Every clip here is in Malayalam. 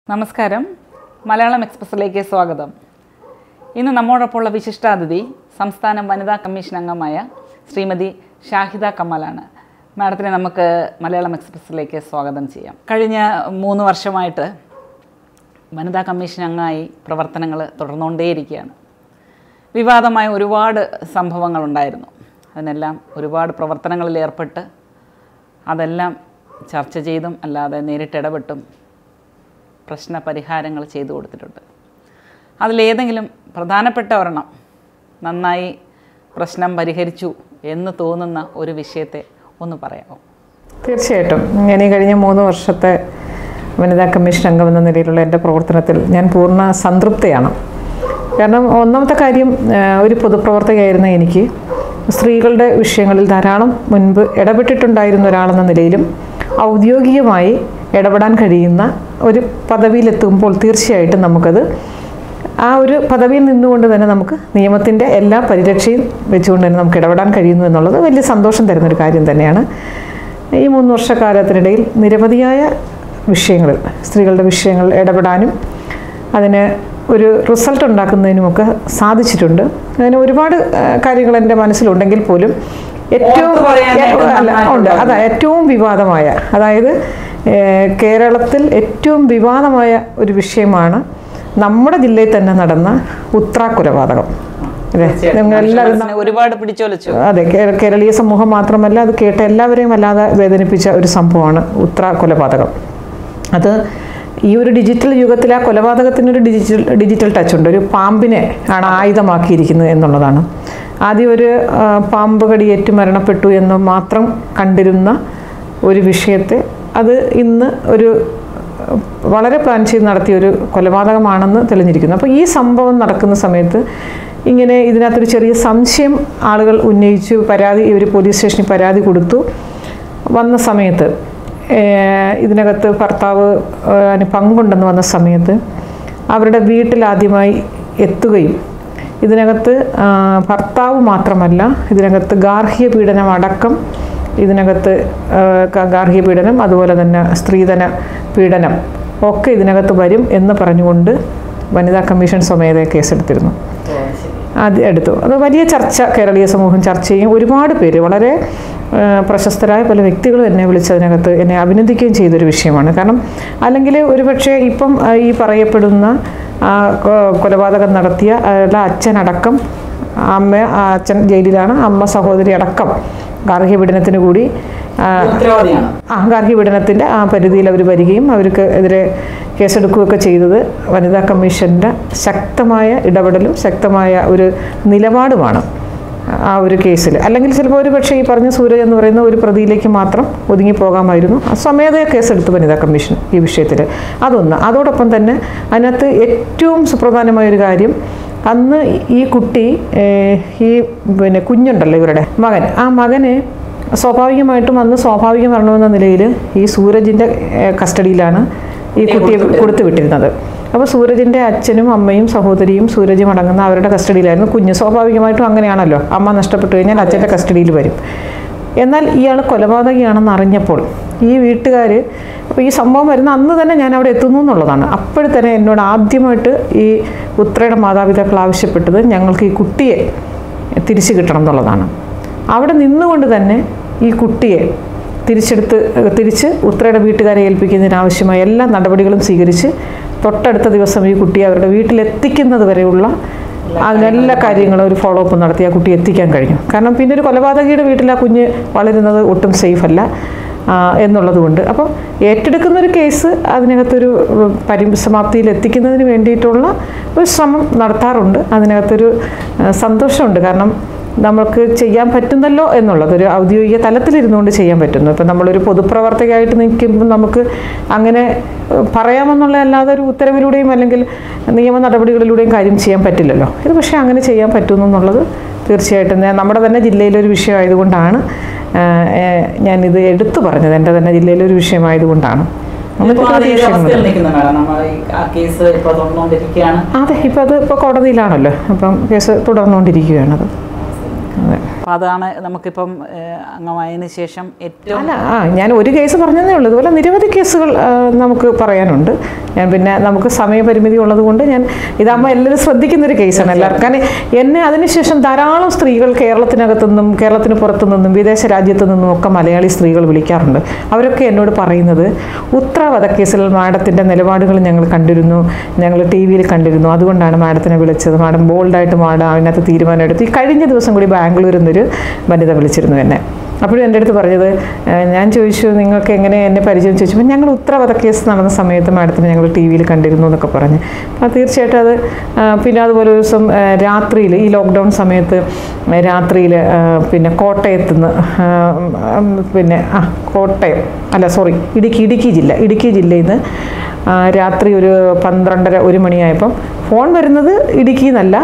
നമസ്കാരം മലയാളം എക്സ്പ്രസിലേക്ക് സ്വാഗതം ഇന്ന് നമ്മോടൊപ്പമുള്ള വിശിഷ്ടാതിഥി സംസ്ഥാന വനിതാ കമ്മീഷൻ അംഗമായ ശ്രീമതി ഷാഹിദ കമാലാണ് മാഡത്തിനെ നമുക്ക് മലയാളം എക്സ്പ്രസിലേക്ക് സ്വാഗതം ചെയ്യാം കഴിഞ്ഞ മൂന്ന് വർഷമായിട്ട് വനിതാ കമ്മീഷൻ അംഗമായി പ്രവർത്തനങ്ങൾ തുടർന്നുകൊണ്ടേയിരിക്കുകയാണ് വിവാദമായ ഒരുപാട് സംഭവങ്ങളുണ്ടായിരുന്നു അതിനെല്ലാം ഒരുപാട് പ്രവർത്തനങ്ങളിൽ ഏർപ്പെട്ട് അതെല്ലാം ചർച്ച ചെയ്തും അല്ലാതെ നേരിട്ടിടപെട്ടും പ്രശ്ന പരിഹാരങ്ങൾ ചെയ്തു കൊടുത്തിട്ടുണ്ട് അതിലേതെങ്കിലും പ്രധാനപ്പെട്ട ഒരെണ്ണം നന്നായി പ്രശ്നം പരിഹരിച്ചു എന്ന് തോന്നുന്ന ഒരു വിഷയത്തെ ഒന്ന് പറയാമോ തീർച്ചയായിട്ടും ഞാൻ ഈ കഴിഞ്ഞ മൂന്ന് വർഷത്തെ വനിതാ കമ്മീഷൻ അംഗം എന്ന നിലയിലുള്ള എൻ്റെ പ്രവർത്തനത്തിൽ ഞാൻ പൂർണ്ണ സംതൃപ്തയാണ് കാരണം ഒന്നാമത്തെ കാര്യം ആ, ഒരു പൊതുപ്രവർത്തകയായിരുന്ന എനിക്ക് സ്ത്രീകളുടെ വിഷയങ്ങളിൽ ധാരാളം മുൻപ് ഇടപെട്ടിട്ടുണ്ടായിരുന്ന ഒരാളെന്ന നിലയിലും ഔദ്യോഗികമായി ഇടപെടാൻ കഴിയുന്ന ഒരു പദവിയിലെത്തുമ്പോൾ തീർച്ചയായിട്ടും നമുക്കത് ആ ഒരു പദവിയിൽ നിന്നുകൊണ്ട് തന്നെ നമുക്ക് നിയമത്തിൻ്റെ എല്ലാ പരിരക്ഷയും വെച്ചുകൊണ്ട് തന്നെ നമുക്ക് ഇടപെടാൻ കഴിയുന്നു എന്നുള്ളത് വലിയ സന്തോഷം തരുന്ന ഒരു കാര്യം തന്നെയാണ് ഈ മൂന്ന് വർഷക്കാലത്തിനിടയിൽ നിരവധിയായ വിഷയങ്ങളിൽ സ്ത്രീകളുടെ വിഷയങ്ങൾ ഇടപെടാനും അതിന് ഒരു റിസൾട്ട് ഉണ്ടാക്കുന്നതിനുമൊക്കെ സാധിച്ചിട്ടുണ്ട് അതിന് ഒരുപാട് ആ, കാര്യങ്ങൾ എൻ്റെ മനസ്സിലുണ്ടെങ്കിൽ പോലും ഏറ്റവും ഓർത്തു പറയാനായിട്ട് അല്ല ഉണ്ട് അതാ ഏറ്റവും വിവാദമായ അതായത് ഏഹ്, കേരളത്തിൽ ഏറ്റവും വിവാദമായ ഒരു വിഷയമാണ് നമ്മുടെ ജില്ലയിൽ തന്നെ നടന്ന ഉത്ര കൊലപാതകം അല്ലേ നിങ്ങളെല്ലാവരും മനസ്സിനെ ഒരുപാട് പിടിച്ചോലിച്ചു അതെ കേ- കേരളീയ സമൂഹം മാത്രമല്ല അത് കേട്ട എല്ലാവരെയും അല്ലാതെ വേദനിപ്പിച്ച ഒരു സംഭവമാണ് ഉത്ര കൊലപാതകം അത് ഈ ഒരു ഡിജിറ്റൽ യുഗത്തിൽ ആ കൊലപാതകത്തിനൊരു ഡിജിറ്റൽ ഡിജിറ്റൽ ടച്ച് ഉണ്ട് ഒരു പാമ്പിനെ ആണ് ആയുധമാക്കിയിരിക്കുന്നത് എന്നുള്ളതാണ് ആദ്യം ഒരു ആ, പാമ്പ് കടിയേറ്റ് മരണപ്പെട്ടു എന്ന് മാത്രം കണ്ടിരുന്ന ഒരു വിഷയത്തെ അത് ഇന്ന് ഒരു വളരെ പ്ലാൻ ചെയ്ത് നടത്തിയ ഒരു കൊലപാതകമാണെന്ന് തെളിഞ്ഞിരിക്കുന്നു അപ്പോൾ ഈ സംഭവം നടക്കുന്ന സമയത്ത് ഇങ്ങനെ ഇതിനകത്തൊരു ചെറിയ സംശയം ആളുകൾ ഉന്നയിച്ചു പരാതി ഇവർ പോലീസ് സ്റ്റേഷനിൽ പരാതി കൊടുത്തു വന്ന സമയത്ത് ഏഹ്, ഇതിനകത്ത് ഭർത്താവ് ഏഹ്, അതിന് പങ്കുണ്ടെന്ന് വന്ന സമയത്ത് അവരുടെ വീട്ടിൽ ആദ്യമായി എത്തുകയും ഇതിനകത്ത് ആ, ഭർത്താവ് മാത്രമല്ല ഇതിനകത്ത് ഗാർഹിക പീഡനം അടക്കം ഇതിനകത്ത് ആ, ഗ- ഗാർഹിക പീഡനം അതുപോലെ തന്നെ സ്ത്രീധന പീഡനം ഒക്കെ ഇതിനകത്ത് വരും എന്ന് പറഞ്ഞുകൊണ്ട് വനിതാ കമ്മീഷൻ സ്വമേധയ കേസെടുത്തിരുന്നു അത് എടുത്തു അത് വലിയ ചർച്ച കേരളീയ സമൂഹം ചർച്ച ചെയ്യും ഒരുപാട് പേര് വളരെ ആ, പ്രശസ്തരായ പല വ്യക്തികളും എന്നെ വിളിച്ചതിനകത്ത് എന്നെ അഭിനന്ദിക്കുകയും ചെയ്തൊരു വിഷയമാണ് കാരണം അല്ലെങ്കിൽ ഒരുപക്ഷെ ഇപ്പം ആ, ഈ പറയപ്പെടുന്ന ആ, കൊ- കൊലപാതകം നടത്തിയ അയാളുടെ അച്ഛനടക്കം അമ്മ ആ അച്ഛൻ ജയിലിലാണ് അമ്മ സഹോദരി അടക്കം ഗാർഹിക പീഡനത്തിന് കൂടി ആ, ഉത്തരവാദിയാണ് ആ ഗാർഹിക പീഡനത്തിൻ്റെ ആ പരിധിയിൽ അവർ വരികയും അവർക്ക് എതിരെ കേസെടുക്കുകയൊക്കെ ചെയ്തത് വനിതാ കമ്മീഷൻ്റെ ശക്തമായ ഇടപെടലും ശക്തമായ ഒരു നിലപാടുമാണ് ആ ഒരു കേസിൽ അല്ലെങ്കിൽ ചിലപ്പോൾ ഒരു പക്ഷേ ഈ പറഞ്ഞ സൂരജ് എന്ന് പറയുന്ന ഒരു പ്രതിയിലേക്ക് മാത്രം ഒതുങ്ങി പോകാമായിരുന്നു ആ സ്വമേധയ കേസെടുത്തു വനിതാ കമ്മീഷൻ ഈ വിഷയത്തിൽ അതൊന്ന് അതോടൊപ്പം തന്നെ അതിനകത്ത് ഏറ്റവും സുപ്രധാനമായ ഒരു കാര്യം അന്ന് ഈ കുട്ടി ഏഹ്, ഈ പിന്നെ കുഞ്ഞുണ്ടല്ലോ ഇവരുടെ മകൻ ആ മകനെ സ്വാഭാവികമായിട്ടും അന്ന് സ്വാഭാവിക മരണമെന്ന നിലയിൽ ഈ സൂരജിൻ്റെ ഏഹ്, കസ്റ്റഡിയിലാണ് ഈ കുട്ടിയെ കൊടുത്തു വിട്ടിരുന്നത് അപ്പോൾ സൂരജിൻ്റെ അച്ഛനും അമ്മയും സഹോദരിയും സൂരജും അടങ്ങുന്ന അവരുടെ കസ്റ്റഡിയിലായിരുന്നു കുഞ്ഞ് സ്വാഭാവികമായിട്ടും അങ്ങനെയാണല്ലോ അമ്മ നഷ്ടപ്പെട്ടു കഴിഞ്ഞാൽ അച്ഛൻ്റെ കസ്റ്റഡിയിൽ വരും എന്നാൽ ഇയാൾ കൊലപാതകയാണെന്ന് അറിഞ്ഞപ്പോൾ ഈ വീട്ടുകാർ അപ്പോൾ ഈ സംഭവം വരുന്ന അന്ന് തന്നെ ഞാൻ അവിടെ എത്തുന്നു എന്നുള്ളതാണ് അപ്പോഴും തന്നെ എന്നോട് ആദ്യമായിട്ട് ഈ ഉത്രയുടെ മാതാപിതാക്കൾ ആവശ്യപ്പെട്ടത് ഞങ്ങൾക്ക് ഈ കുട്ടിയെ തിരിച്ചു കിട്ടണം എന്നുള്ളതാണ് അവിടെ നിന്നുകൊണ്ട് തന്നെ ഈ കുട്ടിയെ തിരിച്ചെടുത്ത് തിരിച്ച് ഉത്രയുടെ വീട്ടുകാരെ ഏൽപ്പിക്കുന്നതിനാവശ്യമായ എല്ലാ നടപടികളും സ്വീകരിച്ച് തൊട്ടടുത്ത ദിവസം ഈ കുട്ടിയെ അവരുടെ വീട്ടിലെത്തിക്കുന്നത് വരെയുള്ള അതിനെല്ലാ കാര്യങ്ങളും ഒരു ഫോളോ അപ്പ് നടത്തി ആ കുട്ടി എത്തിക്കാൻ കഴിഞ്ഞു കാരണം പിന്നെ ഒരു കൊലപാതകിയുടെ വീട്ടിൽ ആ കുഞ്ഞ് വളരുന്നത് ഒട്ടും സേഫ് അല്ല ആ, എന്നുള്ളതുകൊണ്ട് അപ്പം ഏറ്റെടുക്കുന്ന ഒരു കേസ് അതിനകത്തൊരു ഉം, പരിസമാപ്തിയിൽ എത്തിക്കുന്നതിന് വേണ്ടിയിട്ടുള്ള ഒരു ശ്രമം നടത്താറുണ്ട് അതിനകത്തൊരു ആ, സന്തോഷമുണ്ട് കാരണം നമുക്ക് ചെയ്യാൻ പറ്റുന്നല്ലോ എന്നുള്ളത് ഒരു ഔദ്യോഗിക തലത്തിലിരുന്നുകൊണ്ട് ചെയ്യാൻ പറ്റുന്നു ഇപ്പം നമ്മളൊരു പൊതുപ്രവർത്തകയായിട്ട് നിൽക്കുമ്പോൾ നമുക്ക് അങ്ങനെ ഏഹ്, പറയാമെന്നുള്ള അല്ലാതെ ഒരു ഉത്തരവിലൂടെയും അല്ലെങ്കിൽ നിയമ നടപടികളിലൂടെയും കാര്യം ചെയ്യാൻ പറ്റില്ലല്ലോ ഇത് പക്ഷേ അങ്ങനെ ചെയ്യാൻ പറ്റുന്നു എന്നുള്ളത് തീർച്ചയായിട്ടും ഞാൻ- നമ്മുടെ തന്നെ ജില്ലയിലൊരു വിഷയമായതുകൊണ്ടാണ് ആഹ്, ഏഹ്, ഞാനിത് എടുത്തു പറഞ്ഞത് എൻ്റെ തന്നെ ജില്ലയിലൊരു വിഷയമായതുകൊണ്ടാണ് ഇതിപ്പോ അങ്ങനത്തെ അത് ഒരു ഏത് വിഷയങ്ങൾ അവസ്ഥയിൽ നിൽക്കുന്നു മാഡം നമ്മൾ ഈ ആ കേസ് ഇപ്പോൾ തുടർന്നുകൊണ്ടിരിക്കുകയാണ് അതെ ഇപ്പം അത് ഇപ്പോൾ കോടതിയിലാണല്ലോ അപ്പം കേസ് തുടർന്നുകൊണ്ടിരിക്കുകയാണത് അതെ അപ്പം അതാണ് നമുക്കിപ്പം ഏഹ്, അംഗമായതിനു ശേഷം ഏറ്റവും അല്ല ആ ഞാൻ ഒരു കേസ് പറഞ്ഞതേ ഉള്ളൂ ഇതുപോലെ നിരവധി കേസുകൾ ആ, നമുക്ക് പറയാനുണ്ട് ഞാൻ പിന്നെ നമുക്ക് സമയപരിമിതി ഉള്ളത് കൊണ്ട് ഞാൻ ഇതാകുമ്പോൾ എല്ലാവരും ശ്രദ്ധിക്കുന്ന ഒരു കേസാണ് എല്ലാവർക്കും കാരണം എന്നെ അതിനുശേഷം ധാരാളം സ്ത്രീകൾ കേരളത്തിനകത്തു നിന്നും കേരളത്തിന് പുറത്തു നിന്നും വിദേശ രാജ്യത്തു നിന്നും ഒക്കെ മലയാളി സ്ത്രീകൾ വിളിക്കാറുണ്ട് അവരൊക്കെ എന്നോട് പറയുന്നത് ഉത്ര വധക്കേസിൽ മാഡത്തിൻ്റെ നിലപാടുകൾ ഞങ്ങൾ കണ്ടിരുന്നു ഞങ്ങൾ ടി വിയിൽ കണ്ടിരുന്നു അതുകൊണ്ടാണ് മാഡത്തിനെ വിളിച്ചത് മാഡം ബോൾഡായിട്ട് മാഡം അതിനകത്ത് തീരുമാനം എടുത്തു ഈ കഴിഞ്ഞ ദിവസം കൂടി ബാംഗ്ലൂരിൽ നിന്നൊരു വനിത വിളിച്ചിരുന്നു എന്നെ അപ്പോഴും എൻ്റെ അടുത്ത് പറഞ്ഞത് ഏഹ്, ഞാൻ ചോദിച്ചു നിങ്ങൾക്ക് എങ്ങനെ എന്നെ പരിചയം ചോദിച്ചപ്പോൾ ഞങ്ങൾ ഉത്തരവധ കേസ് നടന്ന സമയത്ത് മാഡത്തിനെ ഞങ്ങൾ ടി വിയിൽ കണ്ടിരുന്നു എന്നൊക്കെ പറഞ്ഞ് അപ്പോൾ തീർച്ചയായിട്ടും അത് ആ, പിന്നെ അതുപോലെ ഒരു ദിവസം രാത്രിയിൽ ഈ ലോക്ക്ഡൗൺ സമയത്ത് രാത്രിയിൽ പിന്നെ കോട്ടയത്ത് നിന്ന് പിന്നെ ആ കോട്ടയം അല്ല സോറി ഇടുക്കി ഇടുക്കി ജില്ല ഇടുക്കി ജില്ലയിൽ നിന്ന് ആ, രാത്രി ഒരു പന്ത്രണ്ടര ഒരു മണിയായപ്പം ഫോൺ വരുന്നത് ഇടുക്കിയിൽ നിന്നല്ല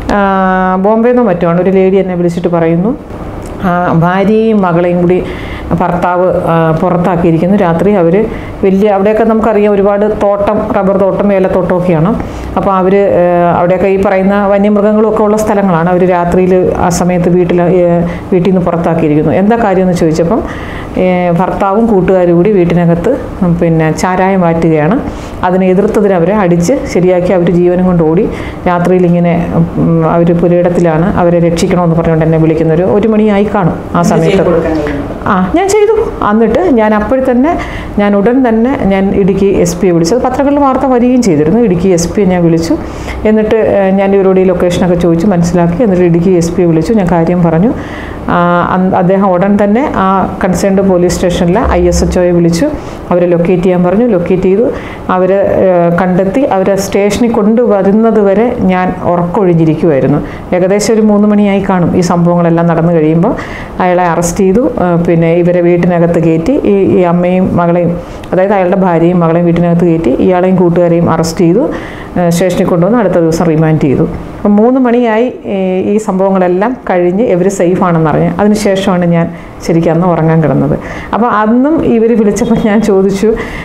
ബോംബെയിൽ നിന്നോ മറ്റുമാണ് ഒരു ലേഡി എന്നെ വിളിച്ചിട്ട് പറയുന്നു ആ, ഭാര്യയും മകളെയും കൂടി ഭർത്താവ് ആ, പുറത്താക്കിയിരിക്കുന്നു രാത്രി അവർ വലിയ അവിടെയൊക്കെ നമുക്കറിയാം ഒരുപാട് തോട്ടം റബ്ബർ തോട്ടം ഏലത്തോട്ടമൊക്കെയാണ് അപ്പോൾ അവർ അവിടെയൊക്കെ ഈ പറയുന്ന വന്യമൃഗങ്ങളും ഒക്കെ ഉള്ള സ്ഥലങ്ങളാണ് അവർ രാത്രിയിൽ ആ സമയത്ത് വീട്ടിൽ ഏഹ്, വീട്ടിൽ നിന്ന് പുറത്താക്കിയിരിക്കുന്നു എന്താ കാര്യമെന്ന് ചോദിച്ചപ്പം ഏഹ്, ഭർത്താവും കൂട്ടുകാരും കൂടി വീട്ടിനകത്ത് പിന്നെ ചാരായം മാറ്റുകയാണ് അതിനെ എതിർത്തതിന് അവരെ അടിച്ച് ശരിയാക്കി അവർ ജീവനും കൊണ്ട് ഓടി രാത്രിയിൽ ഇങ്ങനെ അവർ പുരയിടത്തിലാണ് അവരെ രക്ഷിക്കണമെന്ന് പറഞ്ഞുകൊണ്ട് എന്നെ വിളിക്കുന്നൊരു ഒരു മണിയായി കാണും ആ സമയത്ത് കൊടുക്കാൻ കഴിയും ആ ഞാൻ ചെയ്തു എന്നിട്ട് ഞാൻ അപ്പോഴും തന്നെ ഞാൻ ഉടൻ തന്നെ ഞാൻ ഇടുക്കി എസ് പിയെ വിളിച്ചു അത് പത്രങ്ങളിൽ വാർത്ത വരികയും ചെയ്തിരുന്നു ഇടുക്കി എസ് പിയെ ഞാൻ വിളിച്ചു എന്നിട്ട് ഏഹ്, ഞാൻ ഇവരോട് ഈ ലൊക്കേഷനൊക്കെ ചോദിച്ചു മനസ്സിലാക്കി എന്നിട്ട് ഇടുക്കി എസ് പിയെ വിളിച്ചു ഞാൻ കാര്യം പറഞ്ഞു ആ, അന്ന് അദ്ദേഹം ഉടൻ തന്നെ ആ കൺസേൺഡ് പോലീസ് സ്റ്റേഷനിലെ ഐ എസ് എച്ച് ഒയെ വിളിച്ചു അവരെ ലൊക്കേറ്റ് ചെയ്യാൻ പറഞ്ഞു ലൊക്കേറ്റ് ചെയ്തു അവരെ ഏഹ്, കണ്ടെത്തി അവരെ സ്റ്റേഷനിൽ കൊണ്ടുവരുന്നത് വരെ ഞാൻ ഉറക്കൊഴിഞ്ഞിരിക്കുമായിരുന്നു ഏകദേശം ഒരു മൂന്ന് മണിയായി കാണും ഈ സംഭവങ്ങളെല്ലാം നടന്നു കഴിയുമ്പോൾ അയാളെ അറസ്റ്റ് ചെയ്തു ആ, പിന്നെ ഇവരെ വീട്ടിനകത്ത് കയറ്റി ഈ ഈ അമ്മയും മകളെയും അതായത് അയാളുടെ ഭാര്യയും മകളെയും വീട്ടിനകത്ത് കയറ്റി ഇയാളെയും കൂട്ടുകാരെയും അറസ്റ്റ് ചെയ്തു ആ, സ്റ്റേഷനിൽ കൊണ്ടുവന്ന് അടുത്ത ദിവസം റിമാൻഡ് ചെയ്തു അപ്പം മൂന്ന് മണിയായി ഈ ഈ സംഭവങ്ങളെല്ലാം കഴിഞ്ഞ് ഇവർ സേഫാണെന്നറിഞ്ഞ് അതിനുശേഷമാണ് ഞാൻ ശരിക്കും അന്ന് ഉറങ്ങാൻ കിടന്നത് അപ്പോൾ അന്നും ഇവർ വിളിച്ചപ്പോൾ ഞാൻ ചോദിച്ചു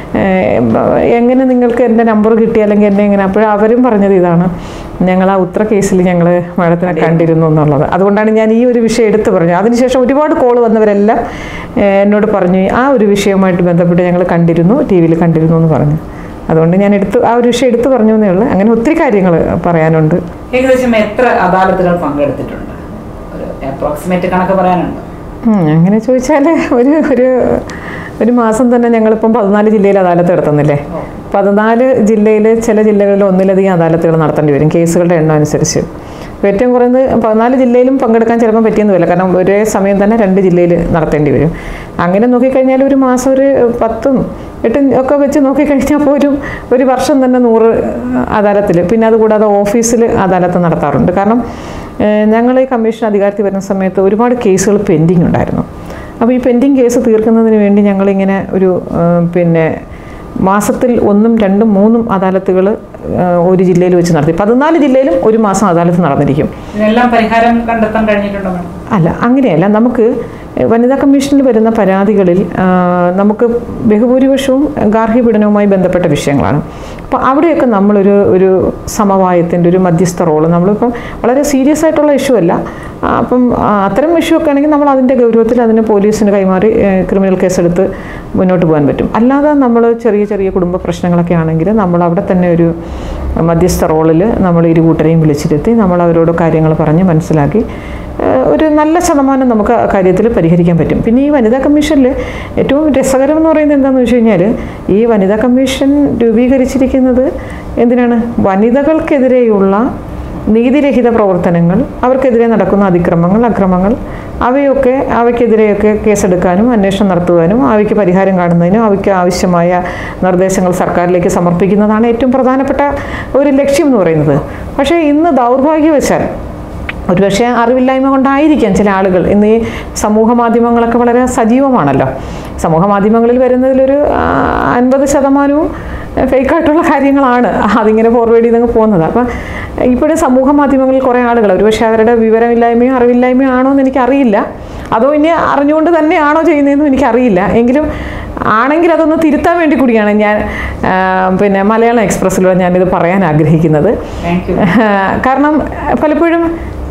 ഏഹ്, എങ്ങനെ നിങ്ങൾക്ക് എൻ്റെ നമ്പർ കിട്ടി അല്ലെങ്കിൽ എന്നെ എങ്ങനെ അപ്പോൾ അവരും പറഞ്ഞത് ഇതാണ് ഞങ്ങൾ ആ ഉത്തര കേസിൽ ഞങ്ങൾ മാഡത്തിനെ കണ്ടിരുന്നു എന്നുള്ളത് അതുകൊണ്ടാണ് ഞാൻ ഈ ഒരു വിഷയം എടുത്തു പറഞ്ഞത് അതിനുശേഷം ഒരുപാട് കോൾ വന്നവരെല്ലാം ഏഹ്, എന്നോട് പറഞ്ഞു ആ ഒരു വിഷയവുമായിട്ട് ബന്ധപ്പെട്ട് ഞങ്ങൾ കണ്ടിരുന്നു ടി വിയിൽ കണ്ടിരുന്നു എന്ന് പറഞ്ഞു അതുകൊണ്ട് ഞാൻ എടുത്തു ആ ഒരു വിഷയം എടുത്തു പറഞ്ഞു എന്നേ ഉള്ളൂ അങ്ങനെ ഒത്തിരി കാര്യങ്ങൾ പറയാനുണ്ട് ഏകദേശം എത്ര അദാലത്തുകൾ പങ്കെടുത്തിട്ടുണ്ട് ഒരു അപ്രോക്സിമേറ്റ് കണക്ക് പറയാനുണ്ട് ഉം, അങ്ങനെ ചോദിച്ചാൽ ഒരു ഒരു ഒരു മാസം തന്നെ ഞങ്ങളിപ്പം പതിനാല് ജില്ലയിൽ അദാലത്ത് നടത്തുന്നില്ലേ പതിനാല് ജില്ലയിൽ ചില ജില്ലകളിൽ ഒന്നിലധികം അദാലത്തുകൾ നടത്തേണ്ടി വരും കേസുകളുടെ എണ്ണം അനുസരിച്ച് അപ്പോൾ ഏറ്റവും കുറഞ്ഞത് പതിനാല് ജില്ലയിലും പങ്കെടുക്കാൻ ചിലപ്പം പറ്റിയെന്ന് വരില്ല കാരണം ഒരേ സമയം തന്നെ രണ്ട് ജില്ലയിൽ നടത്തേണ്ടി വരും അങ്ങനെ നോക്കിക്കഴിഞ്ഞാൽ ഒരു മാസം ഒരു പത്തും എട്ടും ഒക്കെ വെച്ച് നോക്കിക്കഴിഞ്ഞാൽ പോലും ഒരു വർഷം തന്നെ നൂറ് അദാലത്തിൽ പിന്നെ അതുകൂടാതെ ഓഫീസിൽ അദാലത്ത് നടത്താറുണ്ട് കാരണം ഞങ്ങൾ ഈ കമ്മീഷൻ അധികാരത്തിൽ വരുന്ന സമയത്ത് ഒരുപാട് കേസുകൾ പെൻഡിങ് ഉണ്ടായിരുന്നു അപ്പോൾ ഈ പെൻഡിങ് കേസ് തീർക്കുന്നതിന് വേണ്ടി ഞങ്ങളിങ്ങനെ ഒരു ആ, പിന്നെ മാസത്തിൽ ഒന്നും രണ്ടും മൂന്നും അദാലത്തുകൾ ഒരു ജില്ലയിൽ വെച്ച് നടത്തി പതിനാല് ജില്ലയിലും ഒരു മാസം അദാലത്ത് നടന്നിരിക്കും ഇതിനെല്ലാം പരിഹാരം കണ്ടെത്താൻ കഴിഞ്ഞിട്ടുണ്ടോ മാഡം അല്ല അങ്ങനെയല്ല നമുക്ക് വനിതാ കമ്മീഷനിൽ വരുന്ന പരാതികളിൽ ആ, നമുക്ക് ബഹുഭൂരിപക്ഷവും ഗാർഹിക പീഡനവുമായി ബന്ധപ്പെട്ട വിഷയങ്ങളാണ് അപ്പോൾ അവിടെയൊക്കെ നമ്മളൊരു ഒരു സമവായത്തിൻ്റെ ഒരു മധ്യസ്ഥ റോള് നമ്മളിപ്പം വളരെ സീരിയസ് ആയിട്ടുള്ള ഇഷ്യൂ അല്ല ആ, അപ്പം ആ, അത്തരം ഇഷ്യൂ ഒക്കെ ആണെങ്കിൽ നമ്മൾ അതിൻ്റെ ഗൗരവത്തിൽ അതിന് പോലീസിന് കൈമാറി ക്രിമിനൽ കേസെടുത്ത് മുന്നോട്ട് പോകാൻ പറ്റും അല്ലാതെ നമ്മൾ ചെറിയ ചെറിയ കുടുംബ പ്രശ്നങ്ങളൊക്കെ ആണെങ്കിൽ നമ്മൾ അവിടെ തന്നെ ഒരു മധ്യസ്ഥ റോളിൽ നമ്മൾ ഇരു കൂട്ടരെയും വിളിച്ചിരുത്തി നമ്മൾ അവരോട് കാര്യങ്ങൾ പറഞ്ഞ് മനസ്സിലാക്കി ഏഹ് ഒരു നല്ല ശതമാനം നമുക്ക് ആ കാര്യത്തിൽ പരിഹരിക്കാൻ പറ്റും പിന്നെ ഈ വനിതാ കമ്മീഷനിൽ ഏറ്റവും രസകരം എന്ന് പറയുന്നത് എന്താണെന്ന് വെച്ച് കഴിഞ്ഞാൽ ഈ വനിതാ കമ്മീഷൻ രൂപീകരിച്ചിരിക്കുന്നത് എന്തിനാണ് വനിതകൾക്കെതിരെയുള്ള നീതിരഹിത പ്രവർത്തനങ്ങൾ അവർക്കെതിരെ നടക്കുന്ന അതിക്രമങ്ങൾ അക്രമങ്ങൾ അവയൊക്കെ അവയ്ക്കെതിരെയൊക്കെ കേസെടുക്കാനും അന്വേഷണം നടത്തുവാനും അവയ്ക്ക് പരിഹാരം കാണുന്നതിനും അവയ്ക്ക് ആവശ്യമായ നിർദ്ദേശങ്ങൾ സർക്കാരിലേക്ക് സമർപ്പിക്കുന്നതാണ് ഏറ്റവും പ്രധാനപ്പെട്ട ഒരു ലക്ഷ്യം എന്ന് പറയുന്നത് പക്ഷേ ഇന്ന് ദൗർഭാഗ്യവശാൽ ഒരുപക്ഷെ അറിവില്ലായ്മ കൊണ്ടായിരിക്കാം ചില ആളുകൾ ഇന്ന് ഈ സമൂഹ മാധ്യമങ്ങളൊക്കെ വളരെ സജീവമാണല്ലോ സമൂഹ മാധ്യമങ്ങളിൽ വരുന്നതിലൊരു ആ, അൻപത് ശതമാനവും ഫേക്കായിട്ടുള്ള കാര്യങ്ങളാണ് അതിങ്ങനെ ഫോർവേഡ് ചെയ്തങ്ങ് പോകുന്നത് അപ്പം ഇപ്പോഴും സമൂഹ മാധ്യമങ്ങളിൽ കുറേ ആളുകൾ ഒരുപക്ഷെ അവരുടെ വിവരമില്ലായ്മയോ അറിവില്ലായ്മയോ ആണോ എന്ന് എനിക്കറിയില്ല അതോ ഇനി അറിഞ്ഞുകൊണ്ട് തന്നെയാണോ ചെയ്യുന്നതെന്നും എനിക്കറിയില്ല എങ്കിലും ആണെങ്കിൽ അതൊന്ന് തിരുത്താൻ വേണ്ടി കൂടിയാണ് ഞാൻ ആ, പിന്നെ മലയാളം എക്സ്പ്രസ്സിലൂടെ ഞാനിത് പറയാൻ ആഗ്രഹിക്കുന്നത് താങ്ക് യു കാരണം പലപ്പോഴും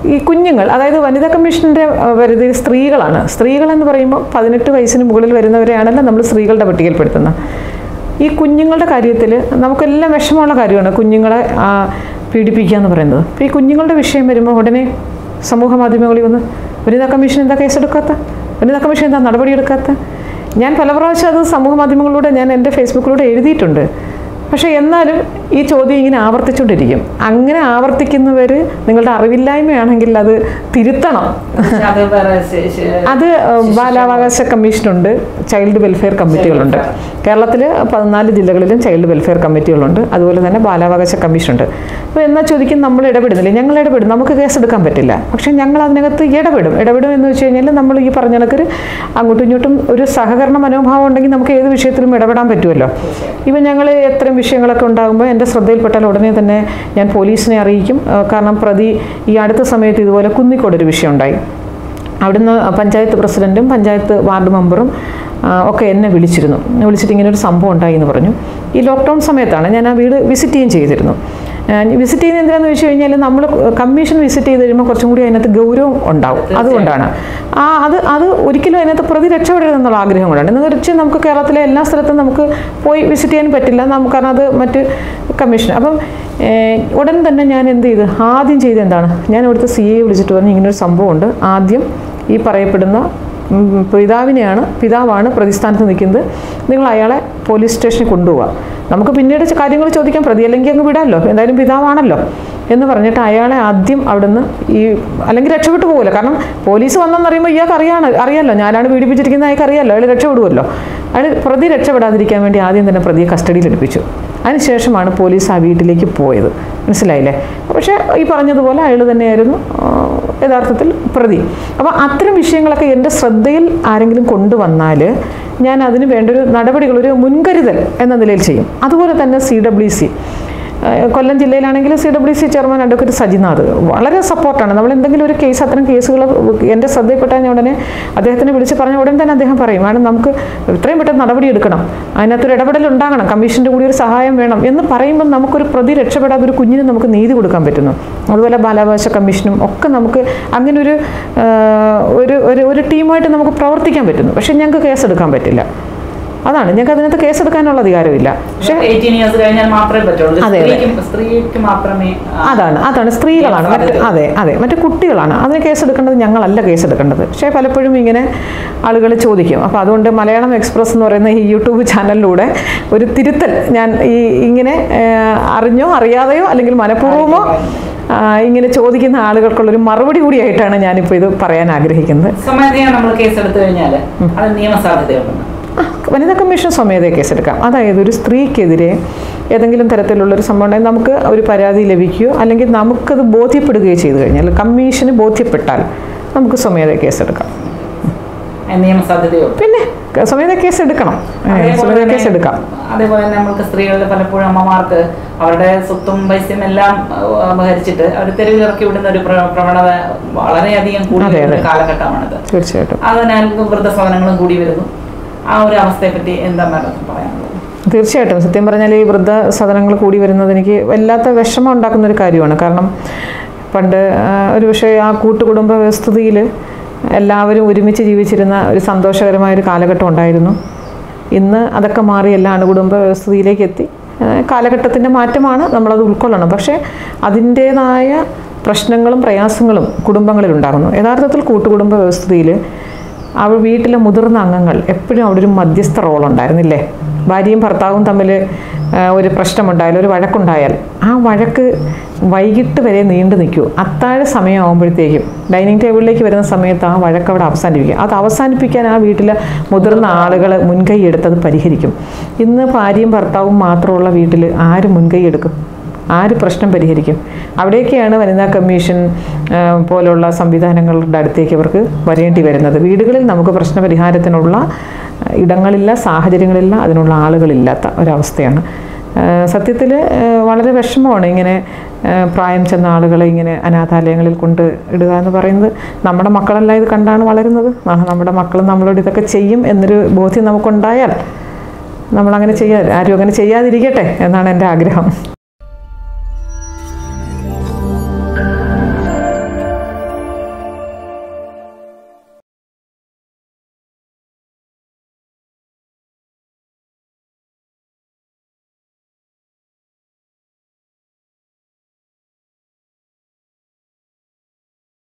ഈ കുഞ്ഞുങ്ങൾ അതായത് വനിതാ കമ്മീഷൻ്റെ പരിധി സ്ത്രീകളാണ് സ്ത്രീകൾ എന്ന് പറയുമ്പോൾ പതിനെട്ട് വയസ്സിന് മുകളിൽ വരുന്നവരെയാണല്ലോ നമ്മൾ സ്ത്രീകളുടെ പട്ടികയിൽപ്പെടുത്തുന്നത് ഈ കുഞ്ഞുങ്ങളുടെ കാര്യത്തിൽ നമുക്കെല്ലാം വിഷമമുള്ള കാര്യമാണ് കുഞ്ഞുങ്ങളെ ആ, പീഡിപ്പിക്കുക എന്ന് പറയുന്നത് അപ്പോൾ ഈ കുഞ്ഞുങ്ങളുടെ വിഷയം വരുമ്പോൾ ഉടനെ സമൂഹ മാധ്യമങ്ങളിൽ വന്ന് വനിതാ കമ്മീഷൻ എന്താ കേസെടുക്കാത്ത വനിതാ കമ്മീഷൻ എന്താ നടപടിയെടുക്കാത്ത ഞാൻ പല പ്രാവശ്യം അത് സമൂഹ മാധ്യമങ്ങളിലൂടെ ഞാൻ എൻ്റെ ഫേസ്ബുക്കിലൂടെ എഴുതിയിട്ടുണ്ട് പക്ഷേ എന്നാലും ഈ ചോദ്യം ഇങ്ങനെ ആവർത്തിച്ചുകൊണ്ടിരിക്കും അങ്ങനെ ആവർത്തിക്കുന്നവർ നിങ്ങളുടെ അറിവില്ലായ്മയാണെങ്കിൽ അത് തിരുത്തണം പക്ഷെ അത് വേറെ ശ- ശ- അത് ഏഹ്, ബാലാവകാശ കമ്മീഷനുണ്ട് ചൈൽഡ് വെൽഫെയർ കമ്മിറ്റികളുണ്ട് കേരളത്തിൽ പതിനാല് ജില്ലകളിലും ചൈൽഡ് വെൽഫെയർ കമ്മിറ്റികളുണ്ട് അതുപോലെ തന്നെ ബാലാവകാശ കമ്മീഷനുണ്ട് അപ്പോൾ എന്നാൽ ചോദിക്കും നമ്മൾ ഇടപെടുന്നില്ല ഞങ്ങൾ ഇടപെടും നമുക്ക് കേസ് എടുക്കാൻ പറ്റില്ല പക്ഷേ ഞങ്ങൾ അതിനകത്ത് ഇടപെടും ഇടപെടും എന്ന് വെച്ച് കഴിഞ്ഞാൽ നമ്മൾ ഈ പറഞ്ഞ കണക്ക് അങ്ങോട്ടും ഇങ്ങോട്ടും ഒരു സഹകരണ മനോഭാവം ഉണ്ടെങ്കിൽ നമുക്ക് ഏത് വിഷയത്തിലും ഇടപെടാൻ പറ്റുമല്ലോ ഇപ്പം ഞങ്ങൾ എത്രയും വിഷയങ്ങളൊക്കെ ഉണ്ടാകുമ്പോൾ എൻ്റെ ശ്രദ്ധയിൽപ്പെട്ടാൽ ഉടനെ തന്നെ ഞാൻ പോലീസിനെ അറിയിക്കും ആ, കാരണം പ്രതി ഈ അടുത്ത സമയത്ത് ഇതുപോലെ കുന്നിക്കോട് ഒരു വിഷയം ഉണ്ടായി അവിടുന്ന് പഞ്ചായത്ത് പ്രസിഡൻറ്റും പഞ്ചായത്ത് വാർഡ് മെമ്പറും ആ, ഒക്കെ എന്നെ വിളിച്ചിരുന്നു വിളിച്ചിട്ട് ഇങ്ങനെ ഒരു സംഭവം ഉണ്ടായി എന്ന് പറഞ്ഞു ഈ ലോക്ക്ഡൗൺ സമയത്താണ് ഞാൻ ആ വീട് വിസിറ്റ് ചെയ്യുകയും ചെയ്തിരുന്നു വിസിറ്റ് ചെയ്യുന്നത് എന്തിനാന്ന് വെച്ച് കഴിഞ്ഞാൽ നമ്മൾ കമ്മീഷൻ വിസിറ്റ് ചെയ്ത് കഴിയുമ്പോൾ കുറച്ചും കൂടി അതിനകത്ത് ഗൗരവം ഉണ്ടാവും അതുകൊണ്ടാണ് ആ അത് അത് ഒരിക്കലും അതിനകത്ത് പ്രതി രക്ഷപ്പെടരുതെന്നുള്ള ആഗ്രഹം കൊണ്ടാണ് എന്ന് വെച്ചാൽ നമുക്ക് കേരളത്തിലെ എല്ലാ സ്ഥലത്തും നമുക്ക് പോയി വിസിറ്റ് ചെയ്യാൻ പറ്റില്ല നമുക്ക് കാരണം അത് മറ്റ് കമ്മീഷൻ അപ്പം ഏഹ്, ഉടൻ തന്നെ ഞാൻ എന്ത് ചെയ്ത് ആദ്യം ചെയ്ത് എന്താണ് ഞാൻ ഇവിടുത്തെ സി എ വിളിച്ചിട്ട് പറഞ്ഞു ഇങ്ങനൊരു സംഭവമുണ്ട് ആദ്യം ഈ പറയപ്പെടുന്ന ഉം, പിതാവിനെയാണ് പിതാവാണ് പ്രതിസ്ഥാനത്ത് നിൽക്കുന്നത് നിങ്ങൾ അയാളെ പോലീസ് സ്റ്റേഷനിൽ കൊണ്ടുപോവുക നമുക്ക് പിന്നീട് ച- കാര്യങ്ങൾ ചോദിക്കാൻ പ്രതി അല്ലെങ്കിൽ അങ്ങ് വിടാമല്ലോ എന്തായാലും പിതാവാണല്ലോ എന്ന് പറഞ്ഞിട്ട് അയാളെ ആദ്യം അവിടുന്ന് ഈ അല്ലെങ്കിൽ രക്ഷപ്പെട്ടു പോകുമല്ലോ കാരണം പോലീസ് വന്നെന്ന് അറിയുമ്പോൾ ഇയാൾക്ക് അറിയാണ് അറിയാമല്ലോ ഞാനാണ് പീഡിപ്പിച്ചിരിക്കുന്നത് അയാൾക്ക് അറിയാമല്ലോ അയാൾ രക്ഷപ്പെടുമല്ലോ അയാൾ പ്രതി രക്ഷപ്പെടാതിരിക്കാൻ വേണ്ടി ആദ്യം തന്നെ പ്രതിയെ കസ്റ്റഡിയിൽ എടുപ്പിച്ചു അതിനുശേഷമാണ് പോലീസ് ആ വീട്ടിലേക്ക് പോയത് മനസ്സിലായില്ലേ പക്ഷേ ഈ പറഞ്ഞതുപോലെ അയാൾ തന്നെയായിരുന്നു ആ, യഥാർത്ഥത്തിൽ പ്രതി അപ്പോൾ അത്തരം വിഷയങ്ങളൊക്കെ എൻ്റെ ശ്രദ്ധയിൽ ആരെങ്കിലും കൊണ്ടുവന്നാൽ ഞാൻ അതിന് വേണ്ട ഒരു നടപടികൾ ഒരു മുൻകരുതൽ എന്ന നിലയിൽ ചെയ്യും അതുപോലെ തന്നെ സി ഡബ്ല്യു സി കൊല്ലം ജില്ലയിലാണെങ്കിൽ C W C chairman advocate Sajinath വളരെ സപ്പോർട്ടാണ് നമ്മൾ എന്തെങ്കിലും ഒരു കേസ് അത്തരം കേസുകൾ എൻ്റെ ശ്രദ്ധയിൽപ്പെട്ടാൽ ഞാൻ ഉടനെ അദ്ദേഹത്തിനെ വിളിച്ച് പറഞ്ഞ ഉടൻ തന്നെ അദ്ദേഹം പറയും മാഡം നമുക്ക് ഇത്രയും പെട്ടെന്ന് നടപടി എടുക്കണം അതിനകത്തൊരു ഇടപെടൽ ഉണ്ടാകണം കമ്മീഷൻ്റെ കൂടി ഒരു സഹായം വേണം എന്ന് പറയുമ്പോൾ നമുക്കൊരു പ്രതി രക്ഷപ്പെടാതെ ഒരു കുഞ്ഞിന് നമുക്ക് നീതി കൊടുക്കാൻ പറ്റുന്നു അതുപോലെ ബാലാവകാശ കമ്മീഷനും ഒക്കെ നമുക്ക് അങ്ങനെ ഒരു ആ, ഒരു ഒരു ഒരു ടീമായിട്ട് നമുക്ക് പ്രവർത്തിക്കാൻ പറ്റുന്നു പക്ഷേ ഞങ്ങൾക്ക് കേസെടുക്കാൻ പറ്റില്ല അതാണ് ഞങ്ങൾക്ക് അതിനകത്ത് കേസെടുക്കാനുള്ള അധികാരമില്ല പക്ഷേ എയ്റ്റീൻ ഇയേഴ്സ് കഴിഞ്ഞാൽ മാത്രമേ പറ്റുള്ളൂ അതെ, അതെ. സ്ത്രീക്ക് സ്ത്രീക്ക് മാത്രമേ ആ, അതാണ് അതാണ് സ്ത്രീകളാണ് മറ്റ് സാധ്യത. അതെ അതെ മറ്റു കുട്ടികളാണ് അതിന് കേസെടുക്കേണ്ടത് ഞങ്ങളല്ല കേസെടുക്കേണ്ടത് പക്ഷേ പലപ്പോഴും ഇങ്ങനെ ആളുകൾ ചോദിക്കും അപ്പോൾ അതുകൊണ്ട് മലയാളം എക്സ്പ്രസ് എന്ന് പറയുന്ന ഈ യൂട്യൂബ് ചാനലിലൂടെ ഒരു തിരുത്തൽ ഞാൻ ഈ ഇങ്ങനെ ആ, അറിഞ്ഞോ അറിയാതെയോ അല്ലെങ്കിൽ മനഃപൂർവ്വമോ ആ, ഇങ്ങനെ ചോദിക്കുന്ന ആളുകൾക്കുള്ളൊരു മറുപടി കൂടിയായിട്ടാണ് ഞാനിപ്പോൾ ഇത് പറയാൻ ആഗ്രഹിക്കുന്നത് സ്വമേധയാ നമ്മൾ കേസെടുത്തു കഴിഞ്ഞാൽ അത് നിയമസാധ്യതയുണ്ടെന്ന് ആ, വനിതാ കമ്മീഷൻ സ്വമേധയ കേസെടുക്കാം അതായത് ഒരു സ്ത്രീക്കെതിരെ ഏതെങ്കിലും തരത്തിലുള്ള ഒരു സംഭവം ഉണ്ടെങ്കിൽ നമുക്ക് ഒരു പരാതി ലഭിക്കുകയോ അല്ലെങ്കിൽ നമുക്കത് ബോധ്യപ്പെടുകയോ ചെയ്തു കഴിഞ്ഞാൽ കമ്മീഷന് ബോധ്യപ്പെട്ടാൽ നമുക്ക് സ്വമേധയ കേസെടുക്കാം അതിന് നിയമസാധ്യതയുണ്ട് പിന്നെ ക- സ്വമേധയ കേസ് എടുക്കണം ഏ, അതേപോലെ സ്വമേധയ തന്നെ- കേസ് എടുക്കാം അതേപോലെ തന്നെ നമുക്ക് സ്ത്രീകളുടെ പലപ്പോഴും അമ്മമാർക്ക് അവരുടെ സ്വത്തും പൈസയും എല്ലാം ആ, അപഹരിച്ചിട്ട് അവർ തെരുവിൽ ഇറക്കി വിടുന്ന ഒരു പ്ര- പ്രവണത വളരെയധികം കൂടി അതെ, വരുന്ന അതെ. ഒരു കാലഘട്ടമാണിത് തീർച്ചയായിട്ടും അതിനാൽ വൃദ്ധസദനങ്ങളും കൂടി വരുന്നു ആ ഒരു അവസ്ഥയെ പറ്റി എന്താ മാഡം പറയാനുള്ളത് തീർച്ചയായിട്ടും സത്യം പറഞ്ഞാൽ ഈ വൃദ്ധ സദനങ്ങൾ കൂടി വരുന്നത് എനിക്ക് വല്ലാത്ത വിഷമം ഉണ്ടാക്കുന്ന ഒരു കാര്യമാണ് കാരണം പണ്ട് ആ, ഒരു പക്ഷേ ആ കൂട്ടുകുടുംബ വ്യവസ്ഥിതിയിൽ എല്ലാവരും ഒരുമിച്ച് ജീവിച്ചിരുന്ന ഒരു സന്തോഷകരമായ ഒരു കാലഘട്ടം ഉണ്ടായിരുന്നു ഇന്ന് അതൊക്കെ മാറി എല്ലാ അണുകുടുംബ വ്യവസ്ഥിതിയിലേക്ക് എത്തി ആ, കാലഘട്ടത്തിൻ്റെ മാറ്റമാണ് നമ്മളത് ഉൾക്കൊള്ളണം പക്ഷേ അതിൻ്റേതായ പ്രശ്നങ്ങളും പ്രയാസങ്ങളും കുടുംബങ്ങളിൽ ഉണ്ടാകുന്നു യഥാർത്ഥത്തിൽ കൂട്ടുകുടുംബ വ്യവസ്ഥിതിയിൽ അവൾ വീട്ടിലെ മുതിർന്ന അംഗങ്ങൾ എപ്പോഴും അവിടെ ഒരു മധ്യസ്ഥ റോൾ ഉണ്ടായിരുന്നില്ലേ ഭാര്യയും ഭർത്താവും തമ്മിൽ ആ, ഒരു പ്രശ്നമുണ്ടായാൽ ഒരു വഴക്കുണ്ടായാൽ ആ വഴക്ക് വൈകിട്ട് വരെ നീണ്ടു നിൽക്കൂ അത്താഴ സമയമാകുമ്പോഴത്തേക്കും ഡൈനിങ് ടേബിളിലേക്ക് വരുന്ന സമയത്ത് ആ വഴക്ക് അവിടെ അവസാനിപ്പിക്കുക അത് അവസാനിപ്പിക്കാൻ ആ വീട്ടിലെ മുതിർന്ന ആളുകൾ മുൻകൈ എടുത്ത് അത് പരിഹരിക്കും ഇന്ന് ഭാര്യയും ഭർത്താവും മാത്രമുള്ള വീട്ടിൽ ആര് മുൻകൈ എടുക്കും ആര് പ്രശ്നം പരിഹരിക്കും അവിടേക്കാണ് വനിതാ കമ്മീഷൻ ആ, പോലുള്ള സംവിധാനങ്ങളുടെ അടുത്തേക്ക് അവർക്ക് വരേണ്ടി വരുന്നത് വീടുകളിൽ നമുക്ക് പ്രശ്ന പരിഹാരത്തിനുള്ള ആ, ഇടങ്ങളില്ല സാഹചര്യങ്ങളില്ല അതിനുള്ള ആളുകളില്ലാത്ത ഒരവസ്ഥയാണ് സത്യത്തിൽ വളരെ വിഷമമാണ് ഇങ്ങനെ ആ, പ്രായം ചെന്ന ആളുകളെ ഇങ്ങനെ അനാഥാലയങ്ങളിൽ കൊണ്ട് ഇടുക എന്ന് പറയുന്നത് നമ്മുടെ മക്കളെല്ലാം ഇത് കണ്ടാണ് വളരുന്നത് നാളെ നമ്മുടെ മക്കളും നമ്മളോട് ഇതൊക്കെ ചെയ്യും എന്നൊരു ബോധ്യം നമുക്കുണ്ടായാൽ നമ്മളങ്ങനെ ചെയ്യാ ആരും അങ്ങനെ ചെയ്യാതിരിക്കട്ടെ എന്നാണ് എൻ്റെ ആഗ്രഹം